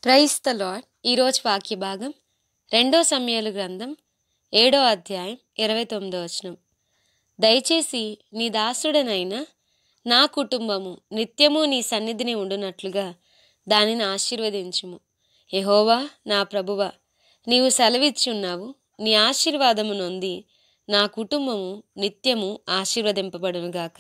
price the lord ఈరోజు వాక్య భాగం రెండో సమయాలు గ్రంథం ఏడో అధ్యాయం ఇరవై తొమ్మిదో వచనం దయచేసి నీ దాసుడనైన నా కుటుంబము నిత్యము నీ సన్నిధిని ఉండునట్లుగా దానిని ఆశీర్వదించుము యెహోవా నా ప్రభువా నీవు సెలవిచ్చున్నావు నీ ఆశీర్వాదము నొంది నా కుటుంబము నిత్యము ఆశీర్వదింపబడునుగాక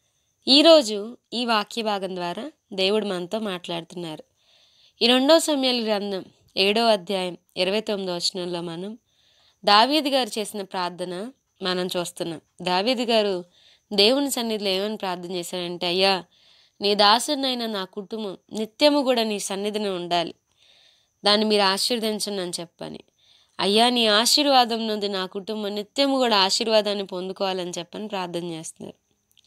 ఈరోజు ఈ వాక్య భాగం ద్వారా దేవుడు మనతో మాట్లాడుతున్నారు ఈ రెండో సమయాల గ్రంథం ఏడో అధ్యాయం ఇరవై తొమ్మిదో వచనంలో మనం దావీదు గారు చేసిన ప్రార్థన మనం చూస్తున్నాం దావీదు గారు దేవుని సన్నిధిలో ఏమని ప్రార్థన చేశారంటే అయ్యా నీ దాసుడినైన నా కుటుంబం నిత్యము కూడా నీ సన్నిధిని ఉండాలి దాన్ని మీరు ఆశీర్వదించండి అని చెప్పని అయ్యా నీ ఆశీర్వాదం నుండి నా కుటుంబం నిత్యము కూడా ఆశీర్వాదాన్ని పొందుకోవాలని చెప్పని ప్రార్థన చేస్తున్నారు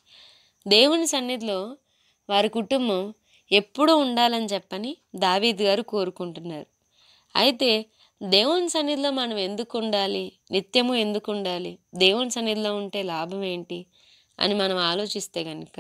దేవుని సన్నిధిలో వారి కుటుంబం ఎప్పుడూ ఉండాలని చెప్పని దావీద్ గారు కోరుకుంటున్నారు అయితే దేవుని సన్నిధిలో మనం ఎందుకు ఉండాలి నిత్యము ఎందుకు ఉండాలి దేవుని సన్నిధిలో ఉంటే లాభం ఏంటి అని మనం ఆలోచిస్తే కనుక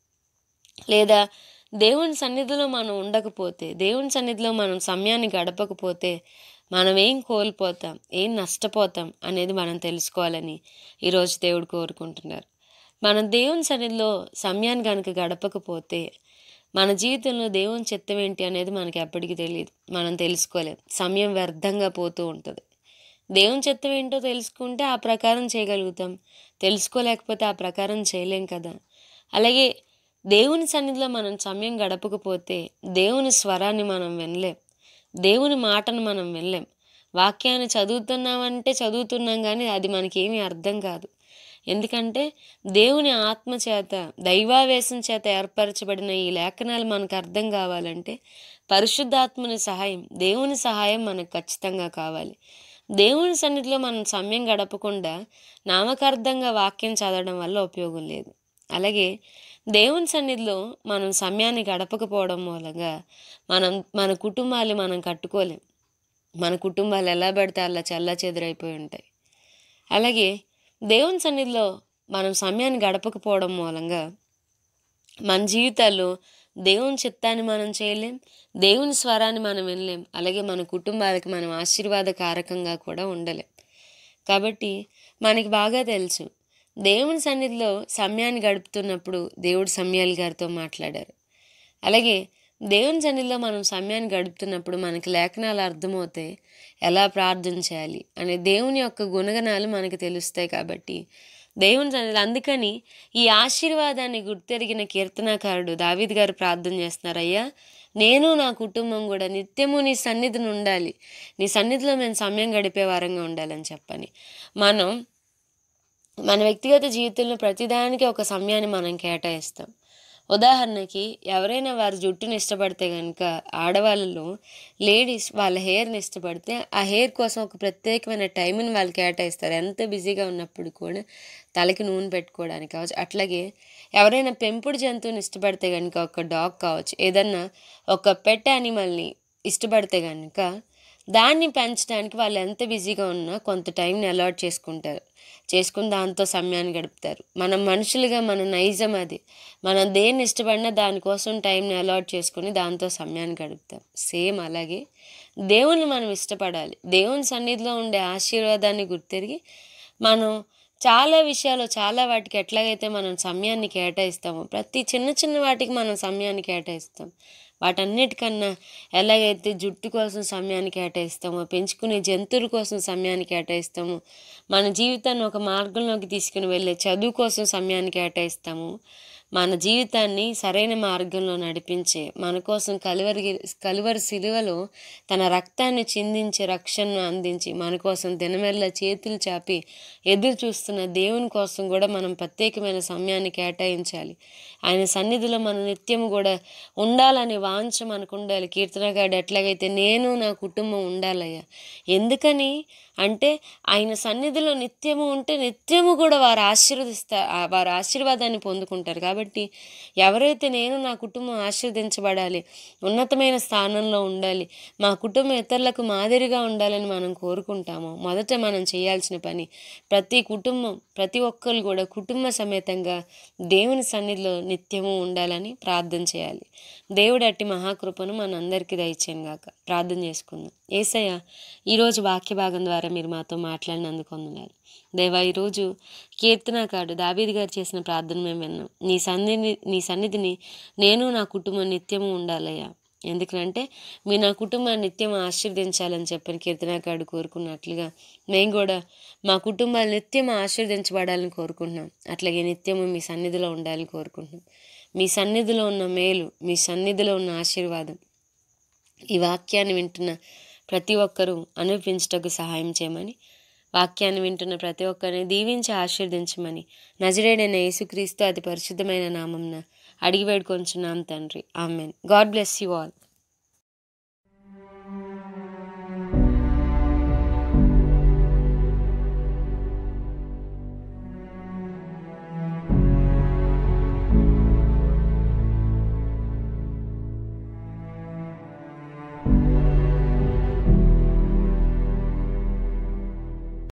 లేదా దేవుని సన్నిధిలో మనం ఉండకపోతే దేవుని సన్నిధిలో మనం సమయాన్ని గడపకపోతే మనం ఏం కోల్పోతాం ఏం నష్టపోతాం అనేది మనం తెలుసుకోవాలని ఈరోజు దేవుడు కోరుకుంటున్నారు మనం దేవుని సన్నిధిలో సమయాన్ని కనుక గడపకపోతే మన జీవితంలో దేవుని చిత్తం ఏంటి అనేది మనకి ఎప్పటికీ తెలియదు మనం తెలుసుకోలేం సమయం వ్యర్థంగా పోతూ ఉంటుంది దేవుని చిత్తం ఏంటో తెలుసుకుంటే ఆ ప్రకారం చేయగలుగుతాం తెలుసుకోలేకపోతే ఆ ప్రకారం చేయలేం కదా అలాగే దేవుని సన్నిధిలో మనం సమయం గడపకపోతే దేవుని స్వరాన్ని మనం వినలేం దేవుని మాటను మనం వినలేం వాక్యాన్ని చదువుతున్నామంటే చదువుతున్నాం కానీ అది మనకేమీ అర్థం కాదు ఎందుకంటే దేవుని ఆత్మ చేత దైవావేశం చేత ఏర్పరచబడిన ఈ లేఖనాలు మనకు అర్థం కావాలంటే పరిశుద్ధాత్మని సహాయం దేవుని సహాయం మనకు ఖచ్చితంగా కావాలి దేవుని సన్నిధిలో మనం సమయం గడపకుండా నామకార్థంగా వాక్యం చదవడం వల్ల ఉపయోగం లేదు అలాగే దేవుని సన్నిధిలో మనం సమయాన్ని గడపకపోవడం మూలంగా మనం మన కుటుంబాలు మనం కట్టుకోలేం మన కుటుంబాలు ఎలా పడితే అలా చల్లా చెదురైపోయి ఉంటాయి అలాగే దేవుని సన్నిధిలో మనం సమయాన్ని గడపకపోవడం మూలంగా మన జీవితాల్లో దేవుని చిత్తాన్ని మనం చేయలేం దేవుని స్వరాన్ని మనం వినలేం అలాగే మన కుటుంబాలకి మనం ఆశీర్వాదకారకంగా కూడా ఉండలేం కాబట్టి మనకి బాగా తెలుసు దేవుని సన్నిధిలో సమయాన్ని గడుపుతున్నప్పుడు దేవుడు సమయాలు గారితో మాట్లాడారు అలాగే దేవుని సన్నిధిలో మనం సమయాన్ని గడుపుతున్నప్పుడు మనకి లేఖనాలు అర్థమవుతాయి ఎలా ప్రార్థన చేయాలి అనే దేవుని యొక్క గుణగణాలు మనకి తెలుస్తాయి కాబట్టి దేవుని సన్నిధిలో అందుకని ఈ ఆశీర్వాదాన్ని గుర్తెరిగిన కీర్తనాకారుడు దావీద్ గారు ప్రార్థన చేస్తున్నారు అయ్యా నేను నా కుటుంబం కూడా నిత్యము నీ సన్నిధిని ఉండాలి నీ సన్నిధిలో మేము సమయం గడిపే వారంగా ఉండాలని చెప్పని మనం మన వ్యక్తిగత జీవితంలో ప్రతిదానికి ఒక సమయాన్ని మనం కేటాయిస్తాం ఉదాహరణకి ఎవరైనా వారి జుట్టుని ఇష్టపడితే కనుక ఆడవాళ్ళలో లేడీస్ వాళ్ళ హెయిర్ని ఇష్టపడితే ఆ హెయిర్ కోసం ఒక ప్రత్యేకమైన టైంని వాళ్ళు కేటాయిస్తారు ఎంత బిజీగా ఉన్నప్పుడు కూడా తలకి నూనె పెట్టుకోవడానికి కావచ్చు అట్లాగే ఎవరైనా పెంపుడు జంతువుని ఇష్టపడితే కనుక ఒక డాగ్ కావచ్చు ఏదన్నా ఒక పెట్ యానిమల్ని ఇష్టపడితే కనుక దాన్ని పెంచడానికి వాళ్ళు ఎంత బిజీగా ఉన్నా కొంత టైంని అలాట్ చేసుకుంటారు చేసుకుని దాంతో సమయాన్ని గడుపుతారు మనం మనుషులుగా మన నైజం అది మనం దేన్ని ఇష్టపడినా దానికోసం టైంని అలాట్ చేసుకుని దాంతో సమయాన్ని గడుపుతాం సేమ్ అలాగే దేవుని మనం ఇష్టపడాలి దేవుని సన్నిధిలో ఉండే ఆశీర్వాదాన్ని గుర్తెరిగి మనం చాలా విషయాలు చాలా వాటికి ఎట్లాగైతే మనం సమయాన్ని కేటాయిస్తామో ప్రతి చిన్న చిన్న వాటికి మనం సమయాన్ని కేటాయిస్తాం వాటన్నిటికన్నా ఎలాగైతే జుట్టు కోసం సమయాన్ని కేటాయిస్తామో పెంచుకునే జంతువుల కోసం సమయాన్ని కేటాయిస్తాము మన జీవితాన్ని ఒక మార్గంలోకి తీసుకుని వెళ్ళే చదువు కోసం సమయాన్ని కేటాయిస్తాము మన జీవితాన్ని సరైన మార్గంలో నడిపించే మన కోసం కలువరి కలువరి సిలువలో తన రక్తాన్ని చిందించి రక్షణను అందించి మన కోసం దినమెల్ల చేతులు చాపి ఎదురు చూస్తున్న దేవుని కోసం కూడా మనం ప్రత్యేకమైన సమయాన్ని కేటాయించాలి ఆయన సన్నిధిలో మన నిత్యం కూడా ఉండాలనే వాంఛ మనకు ఉండాలి కీర్తనగాడు ఎట్లాగైతే నేను నా కుటుంబం ఉండాలయ్యా ఎందుకని అంటే ఆయన సన్నిధిలో నిత్యము ఉంటే నిత్యము కూడా వారు ఆశీర్వదిస్తారు వారు ఆశీర్వాదాన్ని పొందుకుంటారు కాబట్టి కాబట్టి ఎవరైతే నేను నా కుటుంబం ఆశీర్వదించబడాలి ఉన్నతమైన స్థానంలో ఉండాలి మా కుటుంబం ఇతరులకు మాదిరిగా ఉండాలని మనం కోరుకుంటామో మొదట మనం చేయాల్సిన పని ప్రతి కుటుంబం ప్రతి ఒక్కరు కూడా కుటుంబ సమేతంగా దేవుని సన్నిధిలో నిత్యము ఉండాలని ప్రార్థన చేయాలి దేవుడు అట్టి మహాకృపను మనందరికీ దయచేయను గాక ప్రార్థన చేసుకుందాం ఏసయ్య ఈరోజు వాక్య భాగం ద్వారా మీరు మాతో మాట్లాడినందుకు వందనాలు దేవా ఈరోజు కీర్తనకాడు దావీద్ గారు చేసిన ప్రార్థన మేము విన్నాం నీ సన్నిధి నీ సన్నిధిని నేను నా కుటుంబం నిత్యము ఉండాలయ్యా ఎందుకంటే మీరు నా కుటుంబాన్ని నిత్యం ఆశీర్వదించాలని చెప్పని కీర్తనకాడు కోరుకున్నట్లుగా మేము కూడా మా కుటుంబాలు నిత్యం ఆశీర్వదించబడాలని కోరుకుంటున్నాం అట్లాగే నిత్యము మీ సన్నిధిలో ఉండాలని కోరుకుంటున్నాం మీ సన్నిధిలో ఉన్న మేలు మీ సన్నిధిలో ఉన్న ఆశీర్వాదం ఈ వాక్యాన్ని వింటున్న ప్రతి ఒక్కరూ అనుభవించటకు సహాయం చేయమని వాక్యాన్ని వింటున్న ప్రతి ఒక్కరిని దీవించి ఆశీర్దించమని నజరేడైన యేసుక్రీస్తు అతి పరిశుద్ధమైన నామంన అడిగి వేడుకొంచున్నాం తండ్రి amen god bless you all